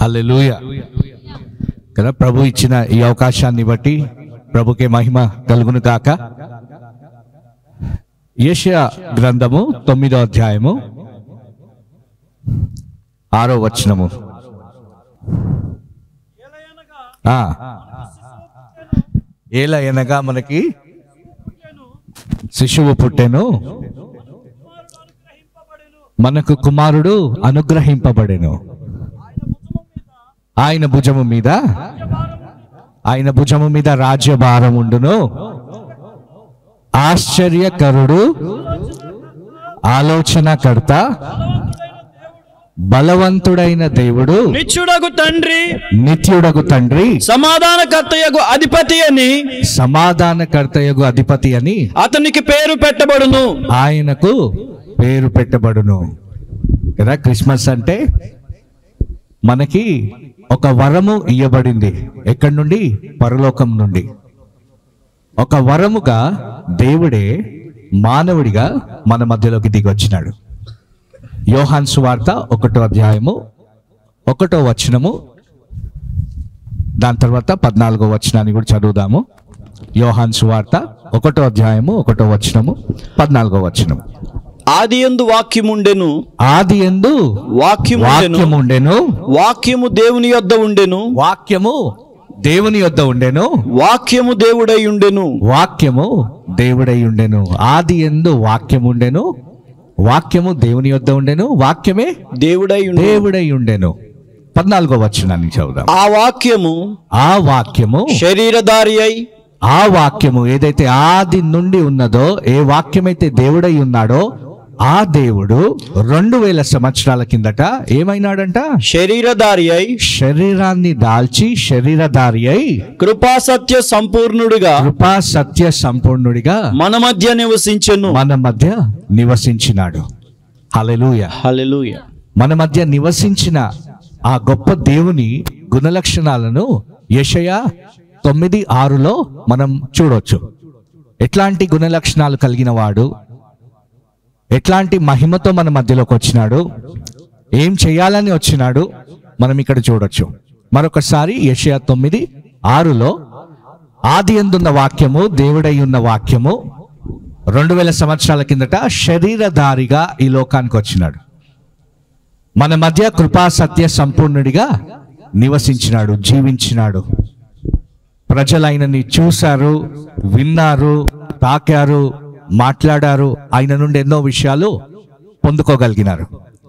హల్లెలూయ కదా ప్రభు ఇచ్చిన ఈ అవకాశాన్ని బట్టి ప్రభుకే మహిమ కలుగును కాక యెషయా గ్రంథము తొమ్మిదో అధ్యాయము ఆరో వచనము ఆ. ఏల అనగా మనకి శిశువు పుట్టెను మనకు కుమారుడు అనుగ్రహింపబడెను ఆయన భుజము మీద ఆయన భుజము మీద రాజ్యభారం ఉండును ఆశ్చర్యకరుడు ఆలోచనకర్త బలవంతుడైన దేవుడు నిత్యుడగు తండ్రి నిత్యుడగు తండ్రి సమాధానకర్తయగు అధిపతి అని సమాధానకర్తయగు అధిపతి అని అతనికి పేరు పెట్టబడును ఆయనకు పేరు పెట్టబడును కదా క్రిస్మస్ అంటే మనకి ఒక వరము ఇయ్యబడింది ఎక్కడి నుండి పరలోకం నుండి ఒక వరముగా దేవుడే మానవుడిగా మన మధ్యలోకి దిగి వచ్చినాడు యోహాన్ సువార్త ఒకటో అధ్యాయము ఒకటో వచనము దాని తర్వాత పద్నాలుగో వచనాన్ని కూడా చదువుదాము యోహాన్ సువార్త ఒకటో అధ్యాయము ఒకటో వచనము పద్నాలుగో వచనం ఆది ఎందు వాక్యముండెను ఆది ఎందు వాక్యముండెను వాక్యము ఉండెను వాక్యము దేవుని యొద్ద ఉండెను వాక్యము దేవుని యొద్ద ఉండెను వాక్యము దేవుడై ఉండెను వాక్యము దేవుడై ఉండెను ఆది ఎందు వాక్యము ఉండెను వాక్యము దేవుని యొద్ద ఉండెను వాక్యమే దేవుడై ఉండెను దేవుడై ఉండెను పద్నాలుగో వచనాన్ని చదువుదాం ఆ వాక్యము ఆ వాక్యము శరీరధారి అయి ఆ వాక్యము ఏదైతే ఆది నుండి ఉన్నదో ఏ వాక్యమైతే దేవుడై ఉన్నాడో ఆ దేవుడు రెండు వేల సంవత్సరాల కిందట ఏమైనాడంట శరీరధారి అయి శరీరాన్ని దాల్చి శరీరధారి అయి కృపా సత్య సంపూర్ణుడిగా కృపా సత్య సంపూర్ణుడిగా మన మధ్య నివసించెను మన మధ్య నివసించినాడు హల్లెలూయ హల్లెలూయ మన మధ్య నివసించిన ఆ గొప్ప దేవుని గుణలక్షణాలను యెషయా తొమ్మిది ఆరులో మనం చూడొచ్చు ఎట్లాంటి గుణలక్షణాలు కలిగిన వాడు ఎట్లాంటి మహిమతో మన మధ్యలోకి వచ్చినాడు ఏం చేయాలని వచ్చినాడు మనం ఇక్కడ చూడొచ్చు మరొకసారి యెషయా తొమ్మిది ఆరులో ఆది ఎందున్న వాక్యము దేవుడై ఉన్న వాక్యము రెండు వేల సంవత్సరాల కిందట శరీరధారిగా ఈ లోకానికి వచ్చినాడు మన మధ్య కృపా సత్య సంపూర్ణుడిగా నివసించినాడు జీవించినాడు ప్రజలైనని చూశారు విన్నారు తాకారు మాట్లాడారు ఆయన నుండి ఎన్నో విషయాలు పొందుకోగలిగినారు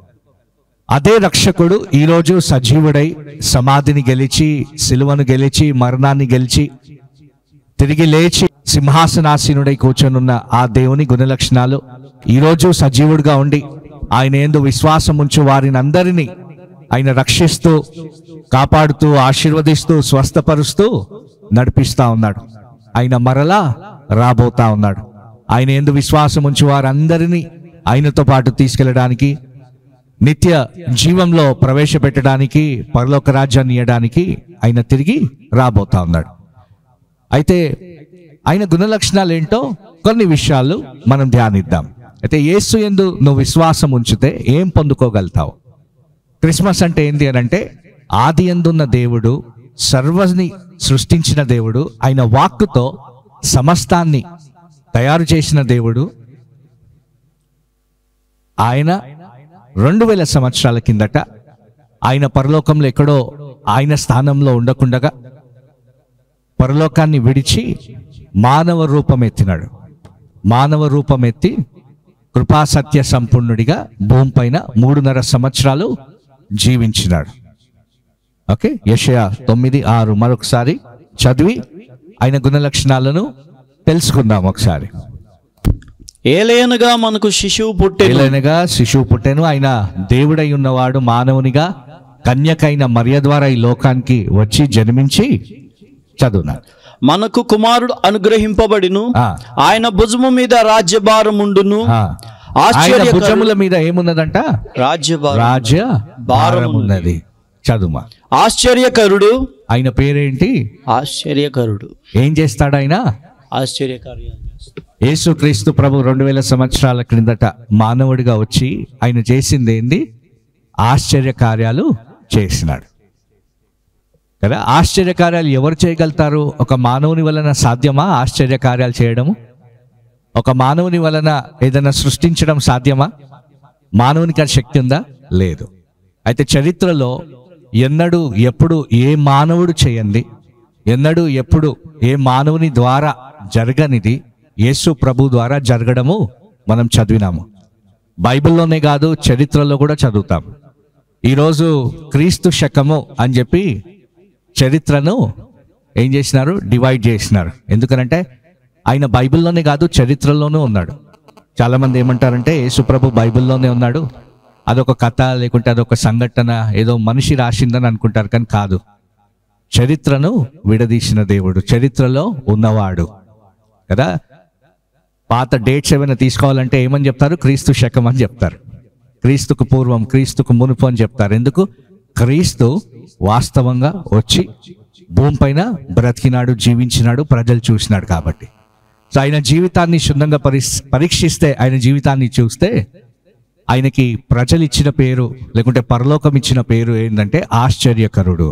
అదే రక్షకుడు ఈరోజు సజీవుడై సమాధిని గెలిచి సిలువను గెలిచి మరణాన్ని గెలిచి తిరిగి లేచి సింహాసనాసీనుడై కూర్చొనున్న ఆ దేవుని గుణలక్షణాలు ఈరోజు సజీవుడిగా ఉండి ఆయన ఎందు విశ్వాసం ఉంచు వారిని అందరినీ ఆయన రక్షిస్తూ కాపాడుతూ ఆశీర్వదిస్తూ స్వస్థపరుస్తూ నడిపిస్తా ఉన్నాడు ఆయన మరలా రాబోతా ఉన్నాడు ఆయన ఎందు విశ్వాసం ఉంచు వారందరినీ ఆయనతో పాటు తీసుకెళ్ళడానికి నిత్య జీవంలో ప్రవేశపెట్టడానికి పరలోక రాజ్యాన్ని ఇవ్వడానికి ఆయన తిరిగి రాబోతా ఉన్నాడు అయితే ఆయన గుణలక్షణాలు ఏంటో కొన్ని విషయాలు మనం ధ్యానిద్దాం అయితే యేసు ఎందు నువ్వు విశ్వాసం ఉంచితే ఏం పొందుకోగలుగుతావు క్రిస్మస్ అంటే ఏంటి అని అంటే ఆది ఎందున్న దేవుడు సర్వని సృష్టించిన దేవుడు ఆయన వాక్కుతో సమస్తాన్ని తయారు చేసిన దేవుడు ఆయన రెండు వేల సంవత్సరాల కిందట ఆయన పరలోకంలో ఎక్కడో ఆయన స్థానంలో ఉండకుండగా పరలోకాన్ని విడిచి మానవ రూపం ఎత్తినాడు మానవ రూపం ఎత్తి కృపా సత్య సంపూర్ణుడిగా భూమిపైన మూడున్నర సంవత్సరాలు జీవించినాడు ఓకే యషయా తొమ్మిది ఆరు మరొకసారి చదివి ఆయన గుణలక్షణాలను తెలుసుకుందాం ఒకసారి ఏలయనగా మనకు శిశువు పుట్టెను ఏలైనగా శిశువు పుట్టెను ఆయన దేవుడై ఉన్నవాడు మానవునిగా కన్యకైన మరియ ద్వారా ఈ లోకానికి వచ్చి జన్మించి చదువునాడు మనకు కుమారుడు అనుగ్రహింపబడిను ఆ. ఆయన భుజము మీద రాజ్యభారముండును ఆ. ఆయన ఆశ్చర్యకరుడు భుజముల మీద ఏమున్నదంట రాజ్యభారం రాజ్య భారం ఉన్నది చదుమా ఆశ్చర్యకరుడు ఆయన పేరేంటి ఆశ్చర్యకరుడు ఏం చేస్తాడు ఆయన ఆశ్చర్యకార్యం యేసుక్రీస్తు ప్రభు రెండు వేల సంవత్సరాల క్రిందట మానవుడిగా వచ్చి ఆయన చేసింది ఏంది ఆశ్చర్య కార్యాలు చేసినాడు కదా ఆశ్చర్యకార్యాలు ఎవరు చేయగలుగుతారు ఒక మానవుని వలన సాధ్యమా ఆశ్చర్యకార్యాలు చేయడము ఒక మానవుని వలన ఏదైనా సృష్టించడం సాధ్యమా మానవునికి ఆ శక్తి ఉందా లేదు అయితే చరిత్రలో ఎన్నడూ ఎప్పుడు ఏ మానవుడు చేయండి ఎన్నడూ ఎప్పుడు ఏ మానవుని ద్వారా జరగనిది యేసు ప్రభు ద్వారా జరగడము మనం చదివినాము బైబిల్లోనే కాదు చరిత్రలో కూడా చదువుతాం ఈరోజు క్రీస్తు శకము అని చెప్పి చరిత్రను ఏం చేసినారు డివైడ్ చేసినారు ఎందుకనంటే ఆయన బైబిల్లోనే కాదు చరిత్రలోనూ ఉన్నాడు చాలామంది ఏమంటారంటే యేసుప్రభు బైబిల్లోనే ఉన్నాడు అదొక కథ లేకుంటే అదొక సంఘటన ఏదో మనిషి రాసిందని అనుకుంటారు కానీ కాదు చరిత్రను విడదీసిన దేవుడు చరిత్రలో ఉన్నవాడు కదా పాత డేట్స్ ఏమైనా తీసుకోవాలంటే ఏమని చెప్తారు క్రీస్తు శకం అని చెప్తారు క్రీస్తుకు పూర్వం క్రీస్తుకు మునుపు అని చెప్తారు ఎందుకు క్రీస్తు వాస్తవంగా వచ్చి భూమిపైన బ్రతికినాడు జీవించినాడు ప్రజలు చూసినాడు కాబట్టి సో ఆయన జీవితాన్ని క్షుణ్ణంగా పరీక్ష పరీక్షిస్తే ఆయన జీవితాన్ని చూస్తే ఆయనకి ప్రజలు ఇచ్చిన పేరు లేకుంటే పరలోకం ఇచ్చిన పేరు ఏంటంటే ఆశ్చర్యకరుడు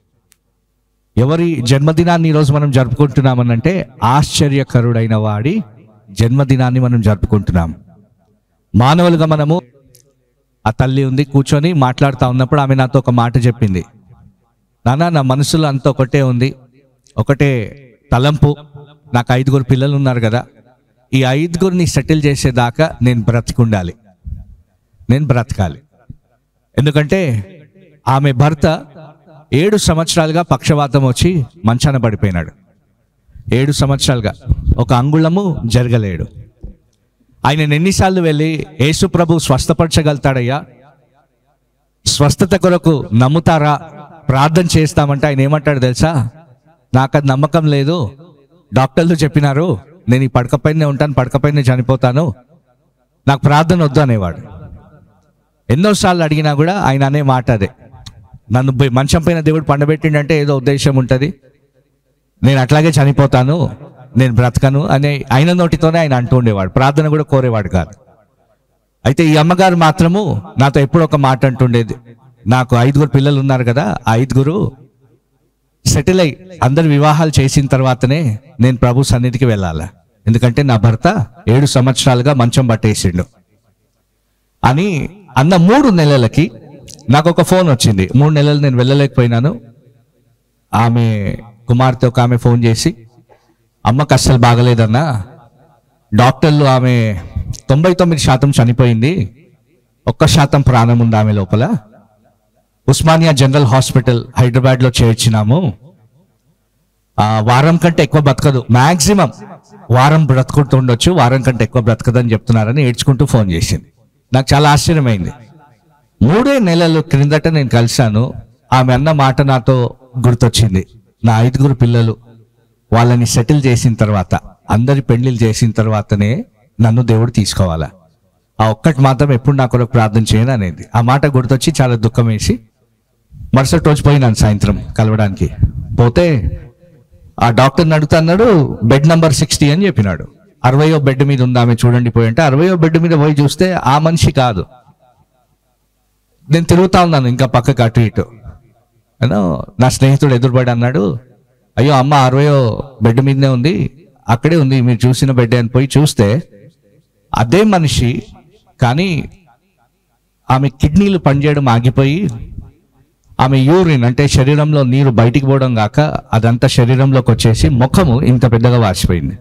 ఎవరి జన్మదినాన్ని ఈరోజు మనం జరుపుకుంటున్నామనంటే ఆశ్చర్యకరుడైన వాడి జన్మదినాన్ని మనం జరుపుకుంటున్నాం మానవులుగా మనము ఆ తల్లి ఉంది కూర్చొని మాట్లాడుతూ ఉన్నప్పుడు ఆమె నాతో ఒక మాట చెప్పింది నాన్న నా మనసులో అంత ఒకటే ఉంది ఒకటే తలంపు నాకు ఐదుగురు పిల్లలు ఉన్నారు కదా ఈ ఐదుగురిని సెటిల్ చేసేదాకా నేను బ్రతికుండాలి నేను బ్రతకాలి ఎందుకంటే ఆమె భర్త ఏడు సంవత్సరాలుగా పక్షవాతం వచ్చి మంచాన పడిపోయినాడు ఏడు సంవత్సరాలుగా ఒక అంగుళము జరగలేడు ఆయన ఎన్నిసార్లు వెళ్ళి యేసు ప్రభు స్వస్థపరచగలుగుతాడయ్యా స్వస్థత కొరకు నమ్ముతారా ప్రార్థన చేస్తామంటే ఆయన ఏమంటాడు తెలుసా నాకు అది నమ్మకం లేదు డాక్టర్లు చెప్పినారు నేను ఈ పడకపైనే ఉంటాను పడకపైనే చనిపోతాను నాకు ప్రార్థన వద్దు అనేవాడు ఎన్నోసార్లు అడిగినా కూడా ఆయన అనే మాట అదే నన్ను పోయి మంచం పైన దేవుడు పండబెట్టిండంటే ఏదో ఉద్దేశం ఉంటుంది నేను అట్లాగే చనిపోతాను నేను బ్రతకను అనే ఆయన నోటితోనే ఆయన అంటూ ఉండేవాడు ప్రార్థన కూడా కోరేవాడు కాదు అయితే ఈ అమ్మగారు మాత్రము నాతో ఎప్పుడు ఒక మాట అంటుండేది నాకు ఐదుగురు పిల్లలు ఉన్నారు కదా ఆ ఐదుగురు సెటిల్ అయి అందరు వివాహాలు చేసిన తర్వాతనే నేను ప్రభు సన్నిధికి వెళ్ళాలి ఎందుకంటే నా భర్త ఏడు సంవత్సరాలుగా మంచం పట్టేసిండు అని అన్న మూడు నెలలకి నాకు ఒక ఫోన్ వచ్చింది మూడు నెలలు నేను వెళ్ళలేకపోయినాను ఆమె కుమార్తె ఒక ఆమె ఫోన్ చేసి అమ్మకు అస్సలు బాగలేదన్నా డాక్టర్లు ఆమె తొంభై తొమ్మిది శాతం చనిపోయింది ఒక్క శాతం ప్రాణం ఉంది ఆమె లోపల ఉస్మానియా జనరల్ హాస్పిటల్ హైదరాబాద్లో చేర్చినాము ఆ వారం కంటే ఎక్కువ బ్రతకదు మాక్సిమం వారం బ్రతుకుంటూ ఉండొచ్చు వారం కంటే ఎక్కువ బ్రతకదని చెప్తున్నారని ఏడ్చుకుంటూ ఫోన్ చేసింది నాకు చాలా ఆశ్చర్యమైంది మూడే నెలల క్రిందట నేను కలిశాను ఆమె అన్న మాట నాతో గుర్తొచ్చింది నా ఐదుగురు పిల్లలు వాళ్ళని సెటిల్ చేసిన తర్వాత అందరి పెళ్లిళ్ళు చేసిన తర్వాతనే నన్ను దేవుడు తీసుకోవాలా ఆ ఒక్కటి మాత్రం ఎప్పుడు నా కొరకు ప్రార్థన చేయను అనేది ఆ మాట గుర్తొచ్చి చాలా దుఃఖం వేసి మరుసటి రోజు పోయినాను సాయంత్రం కలవడానికి పోతే ఆ డాక్టర్ని అడుగుతా అన్నాడు బెడ్ నంబర్ సిక్స్టీ అని చెప్పినాడు అరవయో బెడ్ మీద ఉంది ఆమె చూడండి పోయి అంటే అరవయో బెడ్ మీద పోయి చూస్తే ఆ మనిషి కాదు నేను తిరుగుతా ఉన్నాను ఇంకా పక్కకి అటు ఇటు ఏదో నా స్నేహితుడు ఎదురుపడి అన్నాడు అయ్యో అమ్మ అరవయో బెడ్ మీదనే ఉంది అక్కడే ఉంది మీరు చూసిన బెడ్ అని పోయి చూస్తే అదే మనిషి కానీ ఆమె కిడ్నీలు పనిచేయడం ఆగిపోయి ఆమె యూరిన్ అంటే శరీరంలో నీరు బయటికి పోవడం కాక అదంతా శరీరంలోకి వచ్చేసి ముఖము ఇంత పెద్దగా వాసిపోయింది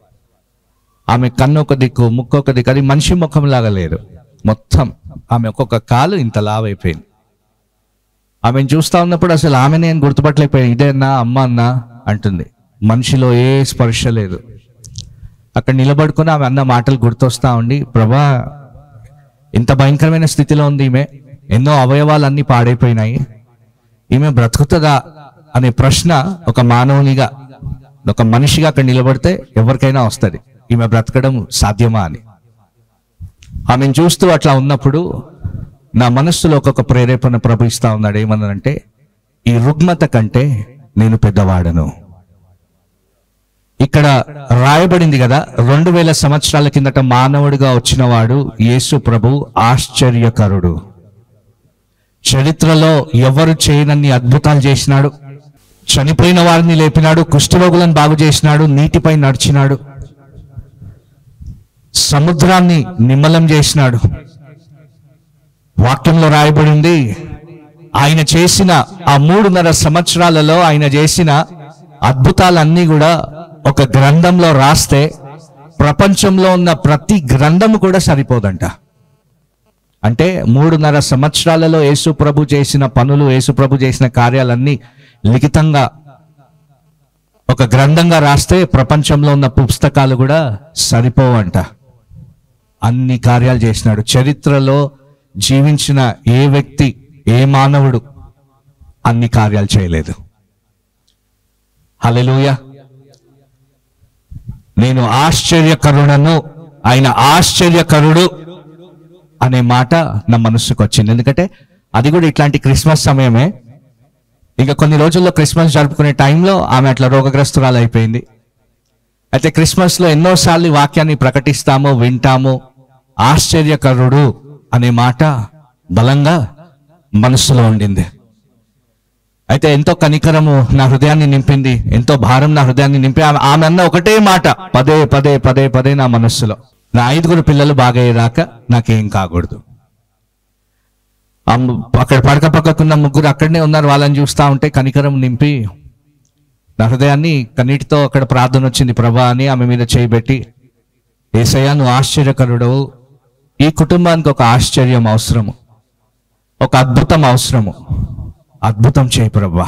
ఆమె కన్ను ఒక దిక్కు ముక్కు ఒక దిక్కు అది మనిషి ముఖం లాగా లేదు మొత్తం ఆమె ఒక్కొక్క కాలు ఇంత లావైపోయింది ఆమెను చూస్తా ఉన్నప్పుడు అసలు ఆమె నేను గుర్తుపట్టలేకపోయాను ఇదేనా అమ్మ అన్నా అంటుంది మనిషిలో ఏ స్పర్శ లేదు అక్కడ నిలబడుకుని ఆమె అన్న మాటలు గుర్తొస్తా ఉండి ప్రభా ఇంత భయంకరమైన స్థితిలో ఉంది ఈమె ఎన్నో అవయవాలు అన్ని పాడైపోయినాయి ఈమె బ్రతుకుతుందా అనే ప్రశ్న ఒక మానవునిగా ఒక మనిషిగా అక్కడ నిలబడితే ఎవరికైనా వస్తుంది ఈమె బ్రతకడం సాధ్యమా అని ఆమెను చూస్తూ అట్లా ఉన్నప్పుడు నా మనస్సులో ఒక్కొక్క ప్రేరేపణ ప్రవహిస్తా ఉన్నాడు ఏమన్నానంటే ఈ రుగ్మత కంటే నేను పెద్దవాడను ఇక్కడ రాయబడింది కదా రెండు వేల సంవత్సరాల కిందట మానవుడిగా వచ్చినవాడు యేసు ప్రభు ఆశ్చర్యకరుడు చరిత్రలో ఎవరు చేయనన్ని అద్భుతాలు చేసినాడు చనిపోయిన వారిని లేపినాడు కుష్ఠరోగులను బాగు చేసినాడు నీటిపై నడిచినాడు సముద్రాన్ని నిమ్మలం చేసినాడు వాక్యంలో రాయబడింది ఆయన చేసిన ఆ మూడున్నర సంవత్సరాలలో ఆయన చేసిన అద్భుతాలన్నీ కూడా ఒక గ్రంథంలో రాస్తే ప్రపంచంలో ఉన్న ప్రతి గ్రంథము కూడా సరిపోదంట అంటే మూడున్నర సంవత్సరాలలో యేసు ప్రభు చేసిన పనులు యేసు ప్రభు చేసిన కార్యాలన్నీ లిఖితంగా ఒక గ్రంథంగా రాస్తే ప్రపంచంలో ఉన్న పుస్తకాలు కూడా సరిపోవంట అన్ని కార్యాలు చేసినాడు చరిత్రలో జీవించిన ఏ వ్యక్తి ఏ మానవుడు అన్ని కార్యాలు చేయలేదు హల్లెలూయ నేను ఆశ్చర్యకరుడను ఆయన ఆశ్చర్యకరుడు అనే మాట నా మనస్సుకు వచ్చింది ఎందుకంటే అది కూడా ఇట్లాంటి క్రిస్మస్ సమయమే ఇక కొన్ని రోజుల్లో క్రిస్మస్ జరుపుకునే టైంలో ఆమె అట్లా రోగగ్రస్తురాలు అయిపోయింది అయితే క్రిస్మస్ లో ఎన్నోసార్లు ఈ వాక్యాన్ని ప్రకటిస్తాము వింటాము ఆశ్చర్యకరుడు అనే మాట బలంగా మనస్సులో ఉండింది అయితే ఎంతో కనికరము నా హృదయాన్ని నింపింది ఎంతో భారం నా హృదయాన్ని నింపి ఆమె ఆమె అన్న ఒకటే మాట పదే పదే పదే పదే నా మనస్సులో నా ఐదుగురు పిల్లలు బాగయ్యేదాకా నాకేం కాకూడదు ఆ ము- అక్కడ పడక పక్కకున్న ముగ్గురు అక్కడనే ఉన్నారు వాళ్ళని చూస్తా ఉంటే కనికరం నింపి నా హృదయాన్ని కన్నీటితో అక్కడ ప్రార్థన వచ్చింది ప్రభా అని ఆమె మీద చేయబెట్టి ఏసయ్య నువ్వు ఆశ్చర్యకరుడవు ఈ కుటుంబానికి ఒక ఆశ్చర్యం అవసరము ఒక అద్భుతం అవసరము అద్భుతం చేయి ప్రభా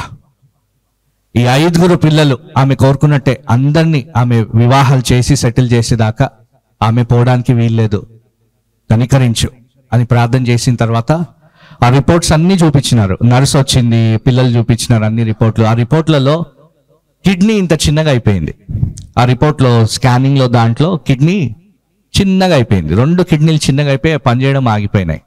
ఈ ఐదుగురు పిల్లలు ఆమె కోరుకున్నట్టే అందరినీ ఆమె వివాహాలు చేసి సెటిల్ చేసేదాకా ఆమె పోవడానికి వీల్లేదు కనికరించు అని ప్రార్థన చేసిన తర్వాత ఆ రిపోర్ట్స్ అన్ని చూపించినారు నర్స్ వచ్చింది పిల్లలు చూపించినారు అన్ని రిపోర్ట్లు ఆ రిపోర్ట్లలో కిడ్నీ ఇంత చిన్నగా అయిపోయింది ఆ రిపోర్ట్లో స్కానింగ్లో దాంట్లో కిడ్నీ చిన్నగా అయిపోయింది రెండు కిడ్నీలు చిన్నగా అయిపోయి పనిచేయడం ఆగిపోయినాయి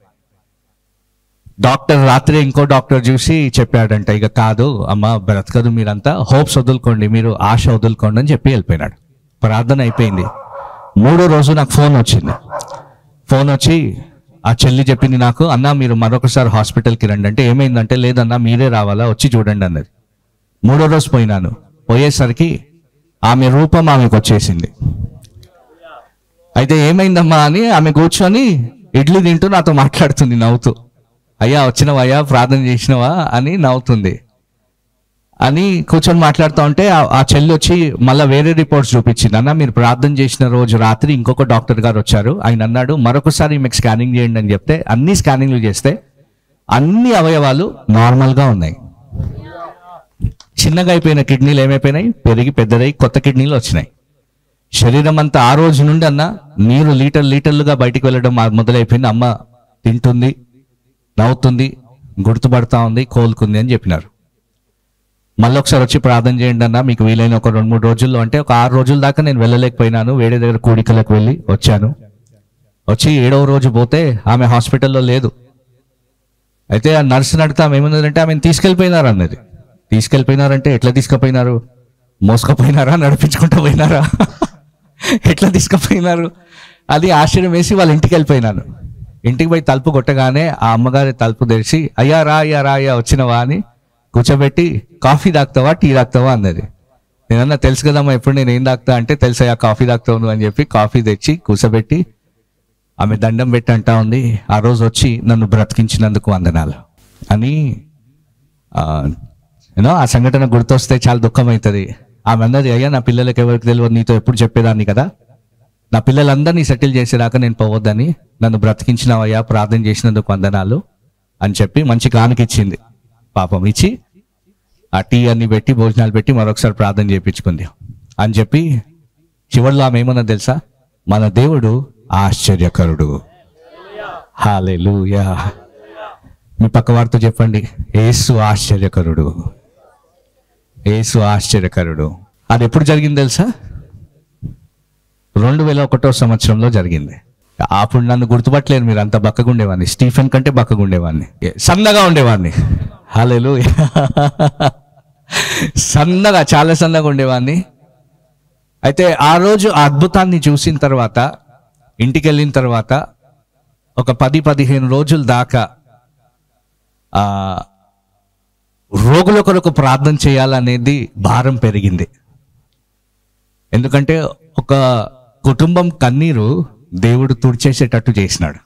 డాక్టర్ రాత్రి ఇంకో డాక్టర్ చూసి చెప్పాడంట ఇక కాదు అమ్మ బ్రతకదు మీరంతా హోప్స్ వదులుకోండి మీరు ఆశ వదులుకోండి అని చెప్పి వెళ్ళిపోయినాడు ప్రార్థన అయిపోయింది మూడో రోజు నాకు ఫోన్ వచ్చింది ఫోన్ వచ్చి ఆ చెల్లి చెప్పింది నాకు అన్న మీరు మరొకసారి హాస్పిటల్కి రండి అంటే ఏమైందంటే లేదన్నా మీరే రావాలా వచ్చి చూడండి అన్నది మూడో రోజు పోయినాను పోయేసరికి ఆమె రూపం ఆమెకు వచ్చేసింది అయితే ఏమైందమ్మా అని ఆమె కూర్చొని ఇడ్లీ తింటూ నాతో మాట్లాడుతుంది నవ్వుతూ అయ్యా వచ్చినవయ్యా ప్రార్థన చేసినవా అని నవ్వుతుంది అని కూర్చొని మాట్లాడుతూ ఉంటే ఆ- ఆ చెల్లి వచ్చి మళ్ళీ వేరే రిపోర్ట్స్ చూపించింది అన్న మీరు ప్రార్థన చేసిన రోజు రాత్రి ఇంకొక డాక్టర్ గారు వచ్చారు ఆయన అన్నాడు మరొకసారి మీకు స్కానింగ్ చేయండి అని చెప్తే అన్ని స్కానింగ్లు చేస్తే అన్ని అవయవాలు నార్మల్గా ఉన్నాయి చిన్నగా అయిపోయిన కిడ్నీలు ఏమైపోయినాయి పెరిగి పెద్దదై కొత్త కిడ్నీలు వచ్చినాయి శరీరం అంతా ఆ రోజు నుండి అన్న నీరు లీటర్ లీటర్లుగా బయటికి వెళ్ళడం మా- మొదలైపోయింది అమ్మ తింటుంది నవ్వుతుంది గుర్తుపడతా ఉంది కోలుకుంది అని చెప్పినారు మళ్ళీ ఒకసారి వచ్చి ప్రార్థన చేయండి అన్న మీకు వీలైన ఒక రెండు మూడు రోజుల్లో అంటే ఒక ఆరు రోజుల దాకా నేను వెళ్ళలేకపోయినాను వేరే దగ్గర కూడికలకు వెళ్ళి వచ్చాను వచ్చి ఏడవ రోజు పోతే ఆమె హాస్పిటల్లో లేదు అయితే ఆ నర్సుని అడిగితే ఆమె ఏమన్నదంటే ఆమెను తీసుకెళ్ళిపోయినారు అన్నది తీసుకెళ్ళిపోయినారంటే ఎట్లా తీసుకుపోయినారు మోసుకుపోయినారా నడిపించుకుంటూ పోయినారా ఎట్లా తీసుకుపోయినారు అది ఆశ్చర్యం వేసి వాళ్ళ ఇంటికి వెళ్ళిపోయినాను ఇంటికి పోయి తలుపు కొట్టగానే ఆ అమ్మగారి తలుపు తెరిచి అయ్యా రా అయ్యా రా అయ్యా వచ్చినవా అని కూర్చోబెట్టి కాఫీ తాగుతావా టీ తాగుతావా అన్నది నేనన్నా తెలుసు కదమ్మా ఎప్పుడు నేను ఏం తాగుతా అంటే తెలుసయ్యా కాఫీ తాగుతావు నువ్వు అని చెప్పి కాఫీ తెచ్చి కూర్చోబెట్టి ఆమె దండం పెట్టి అంటా ఉంది ఆ రోజు వచ్చి నన్ను బ్రతికించినందుకు వందనాలు అని యూనో ఆ సంఘటన గుర్తొస్తే చాలా దుఃఖం అవుతుంది ఆమె అన్నది అయ్యా నా పిల్లలకి ఎవరికి తెలియదు నీతో ఎప్పుడు చెప్పేదాన్ని కదా నా పిల్లలందరినీ సెటిల్ చేసేదాకా నేను పోవద్దని నన్ను బ్రతికించినావయ్యా ప్రార్థన చేసినందుకు వందనాలు అని చెప్పి మంచి కానుక ఇచ్చింది పాపం ఇచ్చి ఆ టీ అన్ని పెట్టి భోజనాలు పెట్టి మరొకసారి ప్రార్థన చేయించుకుంది అని చెప్పి చివరిలో ఆమె ఏమన్నా తెలుసా మన దేవుడు ఆశ్చర్యకరుడు హాలెలూయా మీ పక్క వారితో చెప్పండి ఏసు ఆశ్చర్యకరుడు ఏసు ఆశ్చర్యకరుడు అది ఎప్పుడు జరిగింది తెలుసా రెండు వేల ఒకటో సంవత్సరంలో జరిగింది అప్పుడు నన్ను గుర్తుపట్టలేరు మీరు అంత బక్కగా ఉండేవాడిని స్టీఫెన్ కంటే బక్కగా ఉండేవాడిని ఏ, సన్నగా ఉండేవాడిని హాలేలు సన్నగా చాలా సన్నగా ఉండేవాడిని అయితే ఆ రోజు ఆ అద్భుతాన్ని చూసిన తర్వాత ఇంటికి వెళ్ళిన తర్వాత ఒక పది పదిహేను రోజుల దాకా ఆ, రోగుల కొరకు ప్రార్థన చేయాలనేది భారం పెరిగింది ఎందుకంటే ఒక కుటుంబం కన్నీరు దేవుడు తుడిచేసేటట్టు చేసినాడు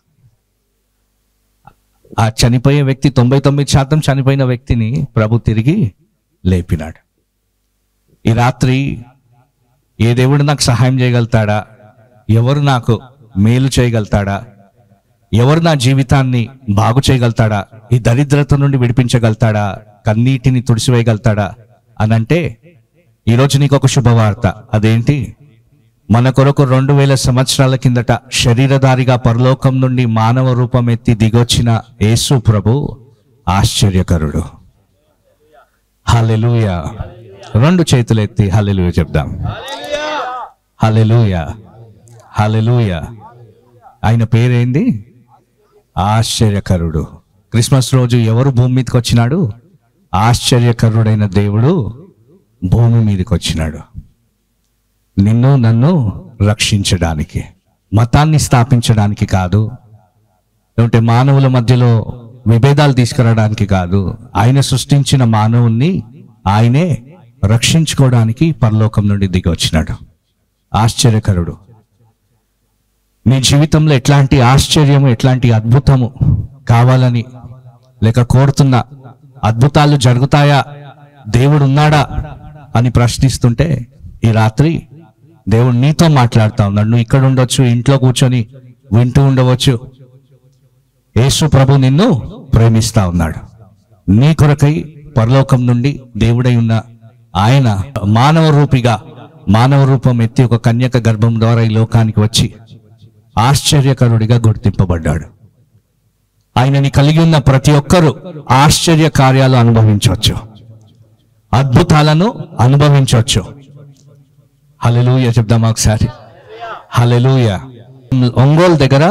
ఆ చనిపోయే వ్యక్తి తొంభై తొమ్మిది శాతం చనిపోయిన వ్యక్తిని ప్రభు తిరిగి లేపినాడు ఈ రాత్రి ఏ దేవుడు నాకు సహాయం చేయగలుగుతాడా ఎవరు నాకు మేలు చేయగలుగుతాడా ఎవరు నా జీవితాన్ని బాగు చేయగలుగుతాడా ఈ దరిద్రత నుండి విడిపించగలుగుతాడా కన్నీటిని తుడిసివేయగలుగుతాడా అని అంటే ఈరోజు నీకు ఒక శుభవార్త అదేంటి మన కొరకు రెండు వేల సంవత్సరాల కిందట శరీరధారిగా పరలోకం నుండి మానవ రూపం ఎత్తి దిగొచ్చిన యేసు ప్రభు ఆశ్చర్యకరుడు హల్లెలూయ రెండు చేతులు ఎత్తి హల్లెలూయ చెప్దాం హల్లెలూయ హల్లెలూయ ఆయన పేరేంది ఆశ్చర్యకరుడు క్రిస్మస్ రోజు ఎవరు భూమి మీదకి వచ్చినాడు ఆశ్చర్యకరుడైన దేవుడు భూమి మీదకి వచ్చినాడు నిన్ను నన్ను రక్షించడానికి మతాన్ని స్థాపించడానికి కాదు లేకుంటే మానవుల మధ్యలో విభేదాలు తీసుకురావడానికి కాదు ఆయన సృష్టించిన మానవుణ్ణి ఆయనే రక్షించుకోవడానికి పరలోకం నుండి దిగి వచ్చినాడు ఆశ్చర్యకరుడు నీ జీవితంలో ఎట్లాంటి ఆశ్చర్యము ఎట్లాంటి అద్భుతము కావాలని లేక కోరుతున్న అద్భుతాలు జరుగుతాయా దేవుడు ఉన్నాడా అని ప్రశ్నిస్తుంటే ఈ రాత్రి దేవుడు నీతో మాట్లాడుతా ఉన్నాడు నువ్వు ఇక్కడ ఉండొచ్చు ఇంట్లో కూర్చొని వింటూ ఉండవచ్చు యేసు ప్రభు నిన్ను ప్రేమిస్తా ఉన్నాడు నీ కొరకై పరలోకం నుండి దేవుడై ఉన్న ఆయన మానవ రూపిగా మానవ రూపం ఎత్తి ఒక కన్యక గర్భం ద్వారా ఈ లోకానికి వచ్చి ఆశ్చర్యకరుడిగా గుర్తింపబడ్డాడు ఆయనని కలిగి ఉన్న ప్రతి ఒక్కరూ ఆశ్చర్య కార్యాలు అనుభవించవచ్చు అద్భుతాలను అనుభవించవచ్చు హలెలూయ చెప్దామా ఒకసారి హలెలూయ ఒంగోలు దగ్గర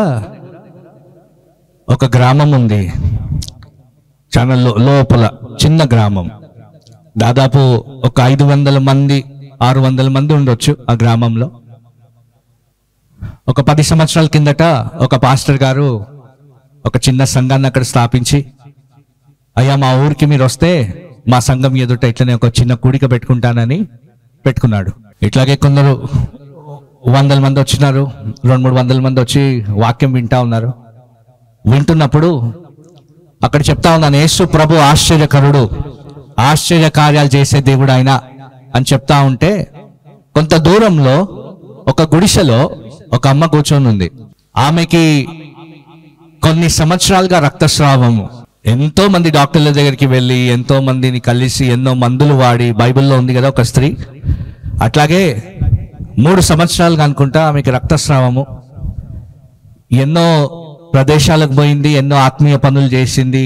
ఒక గ్రామం ఉంది చాలా లో- లోపల చిన్న గ్రామం దాదాపు ఒక ఐదు వందల మంది ఆరు వందల మంది ఉండొచ్చు ఆ గ్రామంలో ఒక పది సంవత్సరాల కిందట ఒక పాస్టర్ గారు ఒక చిన్న సంఘాన్ని అక్కడ స్థాపించి అయ్యా మా ఊరికి మీరు వస్తే మా సంఘం ఎదుట ఇట్లనే ఒక చిన్న కూడిక పెట్టుకుంటానని పెట్టుకున్నాడు ఇట్లాగే కొందరు వందల మంది వచ్చినారు రెండు మూడు వందల మంది వచ్చి వాక్యం వింటా ఉన్నారు వింటున్నప్పుడు అక్కడ చెప్తా ఉన్నాను యేసు ప్రభు ఆశ్చర్యకరుడు ఆశ్చర్య కార్యాలు చేసే దేవుడు ఆయన అని చెప్తా ఉంటే కొంత దూరంలో ఒక గుడిసెలో ఒక అమ్మ కూర్చొని ఉంది ఆమెకి కొన్ని సంవత్సరాలుగా రక్తస్రావము ఎంతో మంది డాక్టర్ల దగ్గరికి వెళ్ళి ఎంతో మందిని కలిసి ఎన్నో మందులు వాడి బైబిల్లో ఉంది కదా ఒక స్త్రీ అట్లాగే మూడు సంవత్సరాలుగా అనుకుంటా ఆమెకి రక్తస్రావము ఎన్నో ప్రదేశాలకు పోయింది ఎన్నో ఆత్మీయ పనులు చేసింది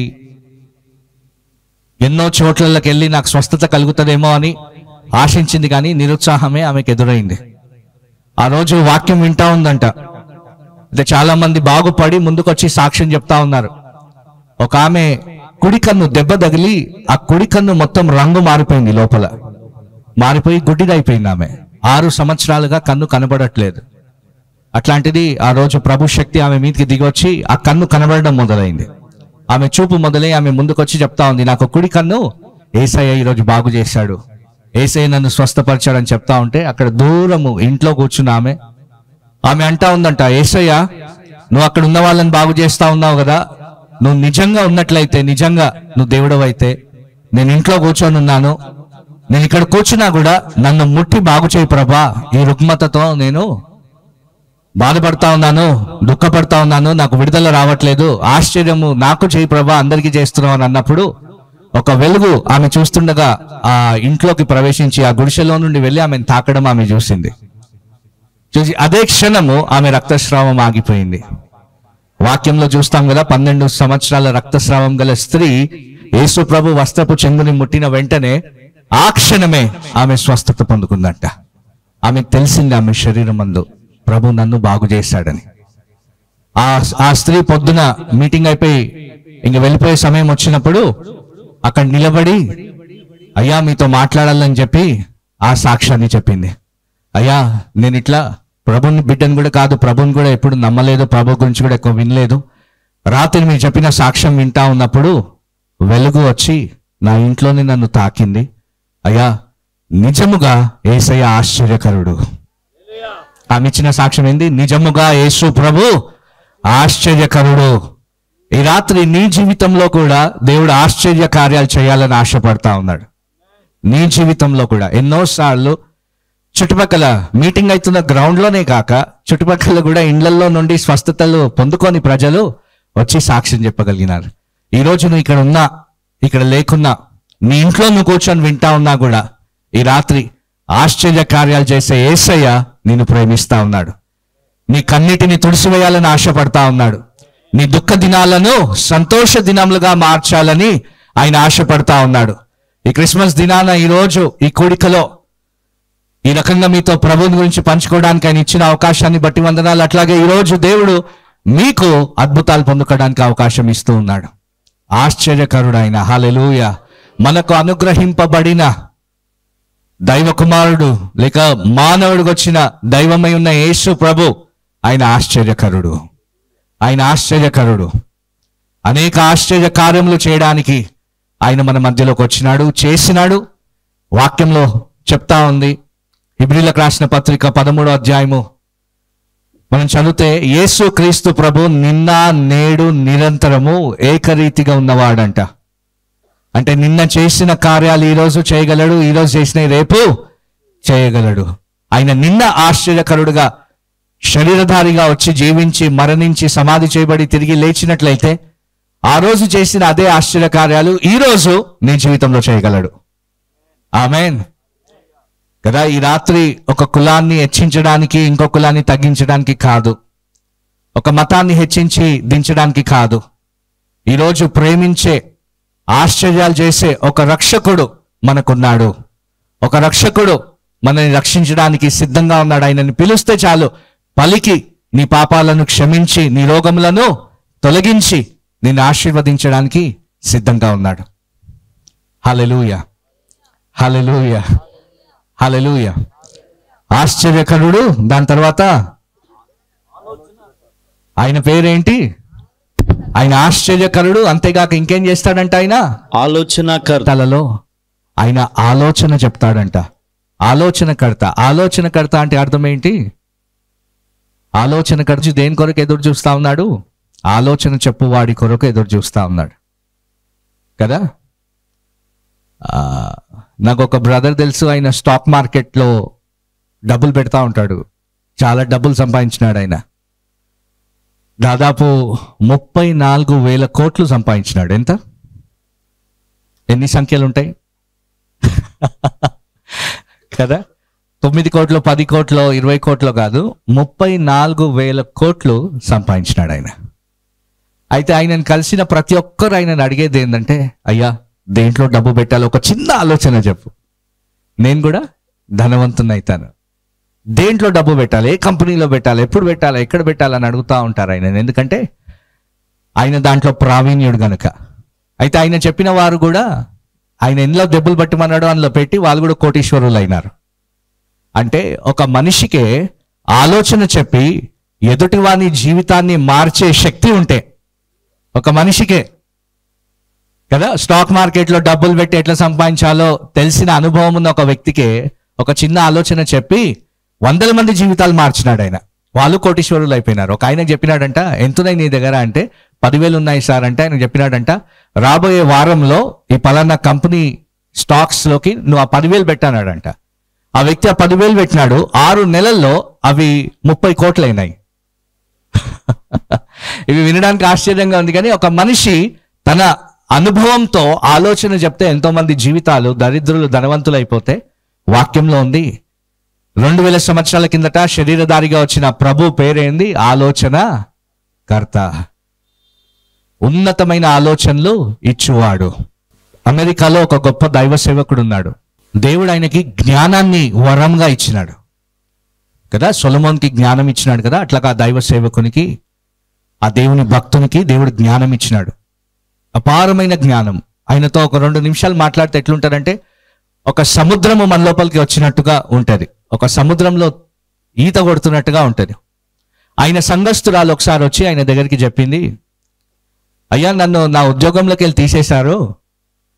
ఎన్నో చోట్లకి వెళ్ళి నాకు స్వస్థత కలుగుతుందేమో అని ఆశించింది కానీ నిరుత్సాహమే ఆమెకు ఎదురైంది ఆ రోజు వాక్యం వింటా ఉందంట అయితే చాలా మంది బాగుపడి ముందుకొచ్చి సాక్ష్యం చెప్తా ఉన్నారు ఒక ఆమె కుడి కన్ను దెబ్బ తగిలి ఆ కుడి కన్ను మొత్తం రంగు మారిపోయింది లోపల మారిపోయి గుడ్డిదైపోయింది ఆమె ఆరు సంవత్సరాలుగా కన్ను కనబడట్లేదు అట్లాంటిది ఆ రోజు ప్రభు శక్తి ఆమె మీదకి దిగొచ్చి ఆ కన్ను కనబడడం మొదలైంది ఆమె చూపు మొదలై ఆమె ముందుకొచ్చి చెప్తా ఉంది నాకు కుడి కన్ను ఏసయ్య ఈరోజు బాగు చేశాడు ఏసయ్య నన్ను స్వస్థపరిచాడని చెప్తా ఉంటే అక్కడ దూరము ఇంట్లో కూర్చున్న ఆమె ఆమె అంటా ఉందంట ఏసయ్య నువ్వు అక్కడ ఉన్న వాళ్ళని బాగు చేస్తా ఉన్నావు కదా నువ్వు నిజంగా ఉన్నట్లయితే నిజంగా నువ్వు దేవుడు అయితే నేను ఇంట్లో కూర్చొని ఉన్నాను నేను ఇక్కడ కూర్చున్నా కూడా నన్ను ముట్టి బాగు చేయి ప్రభా ఈ రుగ్మతతో నేను బాధపడతా ఉన్నాను దుఃఖపడతా ఉన్నాను నాకు విడుదల రావట్లేదు ఆశ్చర్యము నాకు చేయి ప్రభా అందరికీ చేస్తున్నావు అని అన్నప్పుడు ఒక వెలుగు ఆమె చూస్తుండగా ఆ ఇంట్లోకి ప్రవేశించి ఆ గుడిసెలో నుండి వెళ్ళి ఆమెను తాకడం ఆమె చూసింది చూసి అదే క్షణము ఆమె రక్తస్రావం ఆగిపోయింది వాక్యంలో చూస్తాం కదా పన్నెండు సంవత్సరాల రక్తస్రావం గల స్త్రీ యేసు ప్రభు వస్త్రపు చెంగుని ముట్టిన వెంటనే ఆ క్షణమే ఆమె స్వస్థత పొందుకుందంట ఆమెకు తెలిసింది ఆమె శరీరం మందు ప్రభు నన్ను బాగు చేశాడని ఆ ఆ స్త్రీ పొద్దున మీటింగ్ అయిపోయి ఇంక వెళ్ళిపోయే సమయం వచ్చినప్పుడు అక్కడ నిలబడి అయ్యా మీతో మాట్లాడాలని చెప్పి ఆ సాక్ష్యాన్ని చెప్పింది అయ్యా నేను ఇట్లా ప్రభుని బిడ్డను కూడా కాదు ప్రభుని కూడా ఎప్పుడు నమ్మలేదు ప్రభు గురించి కూడా ఎక్కువ వినలేదు రాత్రి మీరు చెప్పిన సాక్ష్యం వింటా ఉన్నప్పుడు వెలుగు వచ్చి నా ఇంట్లోనే నన్ను తాకింది అయ్యా నిజముగా ఏసయ్య ఆశ్చర్యకరుడు ఆమె ఇచ్చిన సాక్ష్యం ఏంది నిజముగా యేసు ప్రభు ఆశ్చర్యకరుడు ఈ రాత్రి నీ జీవితంలో కూడా దేవుడు ఆశ్చర్య కార్యాలు చేయాలని ఆశపడతా ఉన్నాడు నీ జీవితంలో కూడా ఎన్నోసార్లు చుట్టుపక్కల మీటింగ్ అవుతున్న గ్రౌండ్లోనే కాక చుట్టుపక్కల కూడా ఇండ్లల్లో నుండి స్వస్థతలు పొందుకొని ప్రజలు వచ్చి సాక్ష్యం చెప్పగలిగినారు ఈ రోజు నువ్వు ఇక్కడ ఉన్నా ఇక్కడ లేకున్నా నీ ఇంట్లో నువ్వు కూర్చొని వింటా ఉన్నా కూడా ఈ రాత్రి ఆశ్చర్య కార్యాలు చేసే ఏసయ్య నిన్ను ప్రేమిస్తా ఉన్నాడు నీ కన్నిటిని తుడిసివేయాలని ఆశపడతా ఉన్నాడు నీ దుఃఖ దినాలను సంతోష దినములుగా మార్చాలని ఆయన ఆశపడతా ఉన్నాడు ఈ క్రిస్మస్ దినాన ఈ రోజు ఈ కూడికలో ఈ రకంగా మీతో ప్రభుని గురించి పంచుకోవడానికి ఆయన ఇచ్చిన అవకాశాన్ని బట్టి వందనాలు అట్లాగే ఈ రోజు దేవుడు మీకు అద్భుతాలు పొందుకోవడానికి అవకాశం ఇస్తూ ఉన్నాడు ఆశ్చర్యకరుడు ఆయన హాలెలూయ మనకు అనుగ్రహింపబడిన దైవ కుమారుడు లేక మానవుడికి వచ్చిన దైవమై ఉన్న యేసు ప్రభు ఆయన ఆశ్చర్యకరుడు ఆయన ఆశ్చర్యకరుడు అనేక ఆశ్చర్య కార్యములు చేయడానికి ఆయన మన మధ్యలోకి వచ్చినాడు చేసినాడు వాక్యంలో చెప్తా ఉంది హిబ్రిలకు రాసిన పత్రిక పదమూడో అధ్యాయము మనం చదివితే యేసు క్రీస్తు ప్రభు నిన్న నేడు నిరంతరము ఏకరీతిగా ఉన్నవాడంట అంటే నిన్న చేసిన కార్యాలు ఈ రోజు చేయగలడు ఈ రోజు చేసిన రేపు చేయగలడు ఆయన నిన్న ఆశ్చర్యకరుడుగా శరీరధారిగా వచ్చి జీవించి మరణించి సమాధి చేయబడి తిరిగి లేచినట్లయితే ఆ రోజు చేసిన అదే ఆశ్చర్య కార్యాలు ఈ రోజు నీ జీవితంలో చేయగలడు ఆమెన్ కదా ఈ రాత్రి ఒక కులాన్ని హెచ్చించడానికి ఇంకో కులాన్ని తగ్గించడానికి కాదు ఒక మతాన్ని హెచ్చించి దించడానికి కాదు ఈరోజు ప్రేమించే ఆశ్చర్యాలు చేసే ఒక రక్షకుడు మనకున్నాడు ఒక రక్షకుడు మనల్ని రక్షించడానికి సిద్ధంగా ఉన్నాడు ఆయనని పిలిస్తే చాలు పలికి నీ పాపాలను క్షమించి నీ రోగములను తొలగించి నిన్ను ఆశీర్వదించడానికి సిద్ధంగా ఉన్నాడు హలెలూయ హలెలూయ హలెలూయ ఆశ్చర్యకరుడు దాని తర్వాత ఆయన పేరేంటి ఆయన ఆశ్చర్యకరుడు అంతేగాక ఇంకేం చేస్తాడంట ఆయన ఆలోచనకర్త తలలో ఆయన ఆలోచన చెప్తాడంట ఆలోచనకర్త ఆలోచనకర్త అంటే అర్థం ఏంటి ఆలోచనకర్త దేని కొరకు ఎదురు చూస్తా ఉన్నాడు ఆలోచన చెప్పువాడి కొరకు ఎదురు చూస్తా ఉన్నాడు కదా ఆ, నాకు ఒక బ్రదర్ తెలుసు ఆయన స్టాక్ మార్కెట్లో డబ్బులు పెడతా ఉంటాడు చాలా డబ్బులు సంపాదించినాడు ఆయన దాదాపు ముప్పై నాలుగు వేల కోట్లు సంపాదించినాడు ఎంత ఎన్ని సంఖ్యలు ఉంటాయి కదా తొమ్మిది కోట్లు పది కోట్లు ఇరవై కోట్లు కాదు ముప్పై నాలుగు వేల కోట్లు సంపాదించినాడు ఆయన అయితే ఆయనను కలిసిన ప్రతి ఒక్కరు ఆయనను అడిగేది ఏంటంటే అయ్యా దేంట్లో డబ్బు పెట్టాలో ఒక చిన్న ఆలోచన చెప్పు నేను కూడా ధనవంతుని అవుతాను దేంట్లో డబ్బు పెట్టాలి ఏ కంపెనీలో పెట్టాలి ఎప్పుడు పెట్టాలి ఎక్కడ పెట్టాలని అడుగుతా ఉంటారు ఆయన ఎందుకంటే ఆయన దాంట్లో ప్రావీణ్యుడు గనుక అయితే ఆయన చెప్పిన వారు కూడా ఆయన ఎన్నో దెబ్బలు పట్టమన్నాడో అందులో పెట్టి వాళ్ళు కూడా కోటీశ్వరులు అయినారు అంటే ఒక మనిషికే ఆలోచన చెప్పి ఎదుటి వాని జీవితాన్ని మార్చే శక్తి ఉంటే ఒక మనిషికే కదా స్టాక్ మార్కెట్లో డబ్బులు పెట్టి ఎట్లా సంపాదించాలో తెలిసిన అనుభవం ఉన్న ఒక వ్యక్తికే ఒక చిన్న ఆలోచన చెప్పి వందల మంది జీవితాలు మార్చినాడు ఆయన వాళ్ళు కోటీశ్వరులు అయిపోయినారు ఒక ఆయన చెప్పినాడంట ఎంతున్నాయి నీ దగ్గర అంటే పదివేలు ఉన్నాయి సార్ అంటే ఆయన చెప్పినాడంట రాబోయే వారంలో ఈ పలానా కంపెనీ స్టాక్స్ లోకి నువ్వు ఆ పదివేలు పెట్టానాడంట ఆ వ్యక్తి ఆ పదివేలు పెట్టినాడు ఆరు నెలల్లో అవి ముప్పై కోట్లు అయినాయి ఇవి వినడానికి ఆశ్చర్యంగా ఉంది కానీ ఒక మనిషి తన అనుభవంతో ఆలోచన చెప్తే ఎంతో మంది జీవితాలు దరిద్రులు ధనవంతులు అయిపోతే వాక్యంలో ఉంది రెండు వేల సంవత్సరాల కిందట శరీరధారిగా వచ్చిన ప్రభు పేరేంది ఆలోచన కర్త ఉన్నతమైన ఆలోచనలు ఇచ్చువాడు అమెరికాలో ఒక గొప్ప దైవ సేవకుడు ఉన్నాడు దేవుడు ఆయనకి జ్ఞానాన్ని వరంగా ఇచ్చినాడు కదా సొలమోన్కి జ్ఞానం ఇచ్చినాడు కదా అట్లాగా ఆ దైవ సేవకునికి ఆ దేవుని భక్తునికి దేవుడు జ్ఞానం ఇచ్చినాడు అపారమైన జ్ఞానం ఆయనతో ఒక రెండు నిమిషాలు మాట్లాడితే ఎట్లుంటారంటే ఒక సముద్రము మన లోపలికి వచ్చినట్టుగా ఉంటది ఒక సముద్రంలో ఈత కొడుతున్నట్టుగా ఉంటది ఆయన సంఘస్థురాలు ఒకసారి వచ్చి ఆయన దగ్గరికి చెప్పింది అయ్యా నన్ను నా ఉద్యోగంలోకి వెళ్ళి తీసేశారు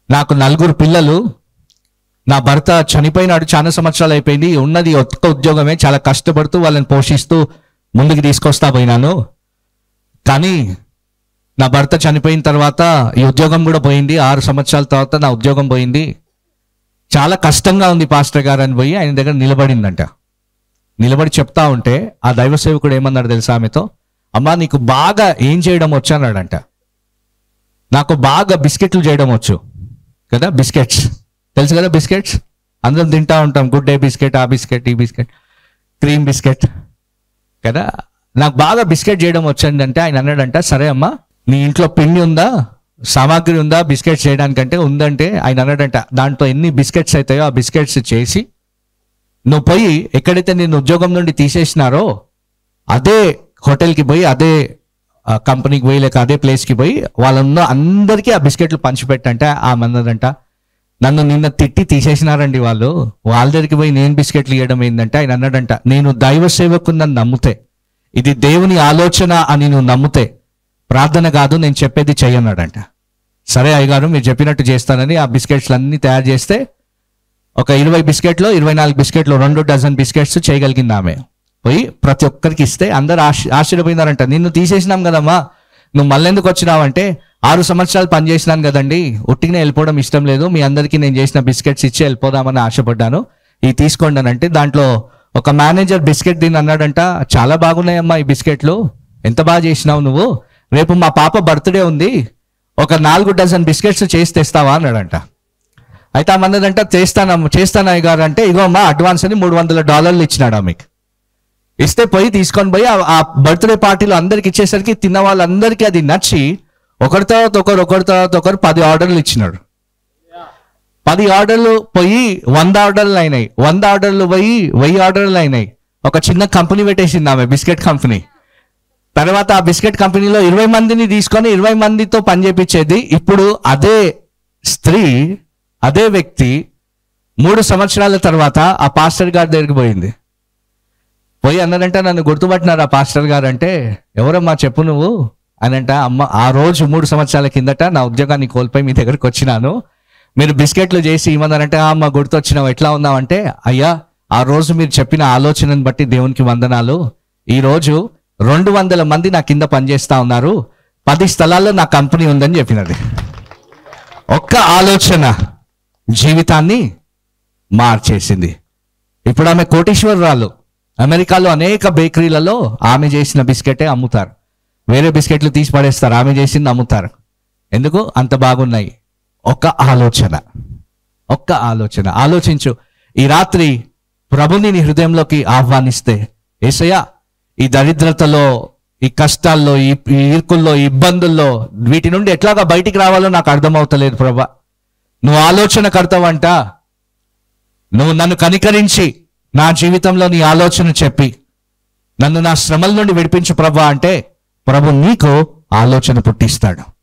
నాకు నలుగురు పిల్లలు నా భర్త చనిపోయినాడు చాలా సంవత్సరాలు అయిపోయింది ఉన్నది ఒక్క ఉద్యోగమే చాలా కష్టపడుతూ వాళ్ళని పోషిస్తూ ముందుకు తీసుకొస్తా పోయినాను కానీ నా భర్త చనిపోయిన తర్వాత ఈ ఉద్యోగం కూడా పోయింది ఆరు సంవత్సరాల తర్వాత నా ఉద్యోగం పోయింది చాలా కష్టంగా ఉంది పాస్టర్ గారు అని పోయి ఆయన దగ్గర నిలబడిందంట నిలబడి చెప్తా ఉంటే ఆ దైవ సేవకుడు ఏమన్నాడు తెలుసా ఆమెతో అమ్మా నీకు బాగా ఏం చేయడం వచ్చు అన్నాడంట నాకు బాగా బిస్కెట్లు చేయడం వచ్చు కదా బిస్కెట్స్ తెలుసు కదా బిస్కెట్స్ అందరం తింటా ఉంటాం గుడ్ డే బిస్కెట్ ఆ బిస్కెట్ ఈ బిస్కెట్ క్రీమ్ బిస్కెట్ కదా నాకు బాగా బిస్కెట్ చేయడం వచ్చిందంటే ఆయన అన్నాడంట సరే అమ్మా నీ ఇంట్లో పిండి ఉందా సామాగ్రి ఉందా బిస్కెట్స్ చేయడానికంటే ఉందంటే ఆయన అన్నాడంట దాంట్లో ఎన్ని బిస్కెట్స్ అవుతాయో ఆ బిస్కెట్స్ చేసి నువ్వు పోయి ఎక్కడైతే నేను ఉద్యోగం నుండి తీసేసినారో అదే హోటల్కి పోయి అదే ఆ, కంపెనీకి పోయి లేక అదే ప్లేస్కి పోయి వాళ్ళన్న అందరికీ ఆ బిస్కెట్లు పంచిపెట్టంటే ఆమె అన్నదంట నన్ను నిన్న తిట్టి తీసేసినారండి వాళ్ళు వాళ్ళ దగ్గరికి పోయి నేను బిస్కెట్లు ఇవ్వడం ఏంటంటే ఆయన అన్నాడంట నేను దైవ సేవకు నన్ను నమ్ముతే ఇది దేవుని ఆలోచన అని నువ్వు నమ్ముతే ప్రార్థన కాదు నేను చెప్పేది చెయ్యన్నాడంట సరే అయ్యగారు మీరు చెప్పినట్టు చేస్తానని ఆ బిస్కెట్స్ అన్ని తయారు చేస్తే ఒక ఇరవై బిస్కెట్లు ఇరవై నాలుగు బిస్కెట్లు రెండు డజన్ బిస్కెట్స్ చేయగలిగింది ఆమె పోయి ప్రతి ఒక్కరికి ఇస్తే అందరు ఆశ ఆశ్చర్యపోయినారంట నిన్ను తీసేసినాం కదమ్మా నువ్వు మళ్ళెందుకు వచ్చినావంటే ఆరు సంవత్సరాలు పని చేసినాను కదండి ఉట్టిగానే వెళ్ళిపోవడం ఇష్టం లేదు మీ అందరికీ నేను చేసిన బిస్కెట్స్ ఇచ్చి వెళ్ళిపోదామని ఆశపడ్డాను ఈ తీసుకోండి అని అంటే దాంట్లో ఒక మేనేజర్ బిస్కెట్ దీన్ని అన్నాడంట చాలా బాగున్నాయమ్మా ఈ బిస్కెట్లు ఎంత బాగా చేసినావు నువ్వు రేపు మా పాప బర్త్డే ఉంది ఒక నాలుగు డజన్ బిస్కెట్స్ చేసి తెస్తావా అన్నాడంట అయితే ఆమె అన్నదంట చేస్తాను చేస్తాను అయ్య గారు అంటే ఇగో అమ్మా అడ్వాన్స్ అని మూడు వందల డాలర్లు ఇచ్చినాడు ఆమెకి ఇస్తే పోయి తీసుకొని పోయి ఆ- ఆ బర్త్డే పార్టీలో అందరికి ఇచ్చేసరికి తిన్న వాళ్ళందరికీ అది నచ్చి ఒకరి తర్వాత ఒకరు ఒకరి తర్వాత ఒకరు పది ఆర్డర్లు ఇచ్చినాడు పది ఆర్డర్లు పోయి వంద ఆర్డర్లు అయినాయి వంద ఆర్డర్లు పోయి వెయ్యి ఆర్డర్లు అయినాయి ఒక చిన్న కంపెనీ పెట్టేసింది ఆమె బిస్కెట్ కంపెనీ తర్వాత ఆ బిస్కెట్ కంపెనీలో ఇరవై మందిని తీసుకొని ఇరవై మందితో పని చేపించేది ఇప్పుడు అదే స్త్రీ అదే వ్యక్తి మూడు సంవత్సరాల తర్వాత ఆ పాస్టర్ గారి దగ్గరికి పోయింది పోయి అన్నారంట నన్ను గుర్తుపట్టినారు ఆ పాస్టర్ గారు అంటే ఎవరమ్మా చెప్పు నువ్వు అనంట అమ్మ ఆ రోజు మూడు సంవత్సరాల కిందట నా ఉద్యోగాన్ని కోల్పోయి మీ దగ్గరికి వచ్చినాను మీరు బిస్కెట్లు చేసి ఇవ్వన్నారంటే "ఆ, అమ్మ గుర్తొచ్చినావు ఎట్లా ఉన్నావంటే అయ్యా ఆ రోజు మీరు చెప్పిన ఆలోచనను బట్టి దేవునికి వందనాలు ఈ రోజు రెండు వందల మంది నా కింద పనిచేస్తా ఉన్నారు పది స్థలాల్లో నా కంపెనీ ఉందని చెప్పినది ఒక్క ఆలోచన జీవితాన్ని మార్చేసింది ఇప్పుడు ఆమె కోటీశ్వరరాలు అమెరికాలో అనేక బేకరీలలో ఆమె చేసిన బిస్కెటే అమ్ముతారు వేరే బిస్కెట్లు తీసి పడేస్తారు ఆమె చేసింది అమ్ముతారు ఎందుకు అంత బాగున్నాయి ఒక్క ఆలోచన ఒక్క ఆలోచన ఆలోచించు ఈ రాత్రి ప్రభుని నీ హృదయంలోకి ఆహ్వానిస్తే ఏసయ్యా ఈ దరిద్రతలో ఈ కష్టాల్లో ఈ ఈ ఇరుకుల్లో ఈ ఇబ్బందుల్లో వీటి నుండి ఎట్లాగా బయటికి రావాలో నాకు అర్థమవుతలేదు ప్రభా నువ్వు ఆలోచన కడతావంట నువ్వు నన్ను కనికరించి నా జీవితంలో నీ ఆలోచన చెప్పి నన్ను నా శ్రమల నుండి విడిపించు ప్రభా అంటే ప్రభు నీకు ఆలోచన పుట్టిస్తాడు